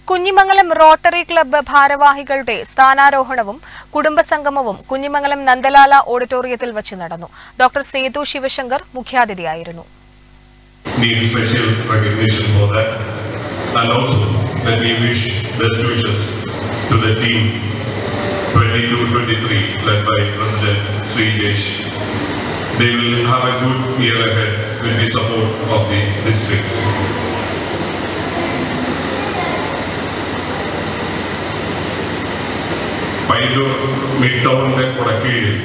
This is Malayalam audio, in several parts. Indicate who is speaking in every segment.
Speaker 1: കുഞ്ഞിമംഗലം റോട്ടറി ക്ലബ്ബ് ഭാരവാഹികളുടെ സ്ഥാനാരോഹണവും കുടുംബസംഗമവും കുഞ്ഞിമംഗലം നന്ദലാല ഓഡിറ്റോറിയത്തിൽ വച്ച് നടന്നു ഡോക്ടർ സേതു ശിവശങ്കർ മുഖ്യാതിഥിയായിരുന്നു
Speaker 2: need special recognition for that. And also, let me wish best wishes to the team 22-23 led by President Sri Desh. They will have a good year ahead with the support of the district. Pailoor mid ടൗണിന്റെ കൊടക്കീഴിൽ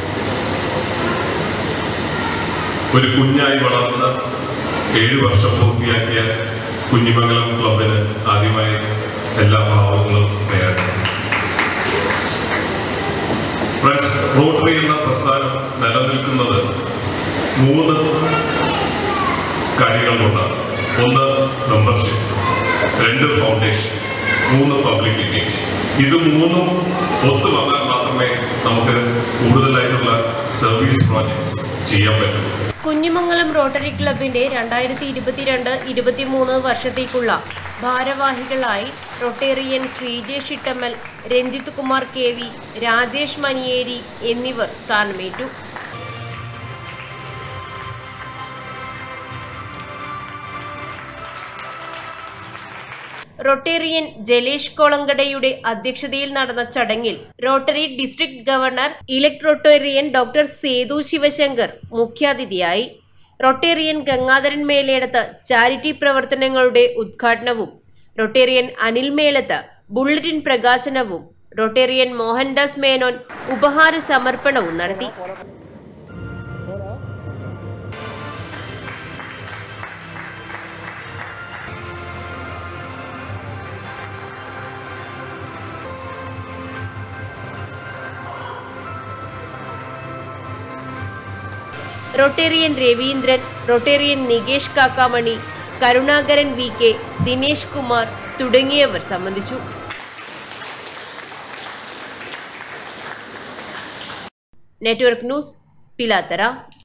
Speaker 2: ഒരു കുഞ്ഞായി വളർന്ന് ഏഴ് വർഷം പൂർത്തിയാക്കിയ കുഞ്ഞിമംഗലം ക്ലബിന് ആദ്യമായി എല്ലാ ഭാവങ്ങളും നേരട്ടെ ഫ്രണ്ട്സ് റോട്ടറി എന്ന പ്രസ്ഥാനം നിലനിൽക്കുന്നത് മൂന്ന് കാര്യങ്ങൾ കൊണ്ടാണ് ഒന്ന് മെമ്പർഷിപ്പ് രണ്ട് ഫൗണ്ടേഷൻ മൂന്ന് പബ്ലിക് മീറ്റിംഗ്സ് ഇത് മൂന്നും ഒത്തുവന്നാൽ മാത്രമേ നമുക്ക് കൂടുതലായിട്ടുള്ള സർവീസ് പ്രോജക്ട്സ് ചെയ്യാൻ പറ്റൂ
Speaker 3: കുഞ്ഞിമംഗലം റോട്ടറി ക്ലബിന്റെ രണ്ടായിരത്തി ഇരുപത്തിരണ്ട് ഇരുപത്തിമൂന്ന് വർഷത്തേക്കുള്ള ഭാരവാഹികളായി Rotarian Sreejesh Ittammal Ranjith Kumar K V Rajesh Maniyeri എന്നിവർ സ്ഥാനമേറ്റു റൊട്ടേറിയൻ ജലേഷ് കൊളങ്കടയുടെ അധ്യക്ഷതയിൽ നടന്ന ചടങ്ങിൽ Rotary district governor elect Rotarian doctor Sethu Sivasankar മുഖ്യാതിഥിയായി റൊട്ടേറിയൻ ഗംഗാധരൻ മേലേടത്ത് ചാരിറ്റി പ്രവർത്തനങ്ങളുടെ ഉദ്ഘാടനവും റൊട്ടേറിയൻ അനിൽ മേലത്ത് ബുള്ളറ്റിൻ പ്രകാശനവും റൊട്ടേറിയൻ മോഹൻദാസ് മേനോൻ ഉപഹാര സമർപ്പണവും നടത്തി Rotarian Raveendran Rotarian Nikesh Kakkamani Karunakaran V K Dinesh Kumar തുടങ്ങിയവർ സംബന്ധിച്ചു നെറ്റ്വർക്ക് ന്യൂസ് പിലാത്തറ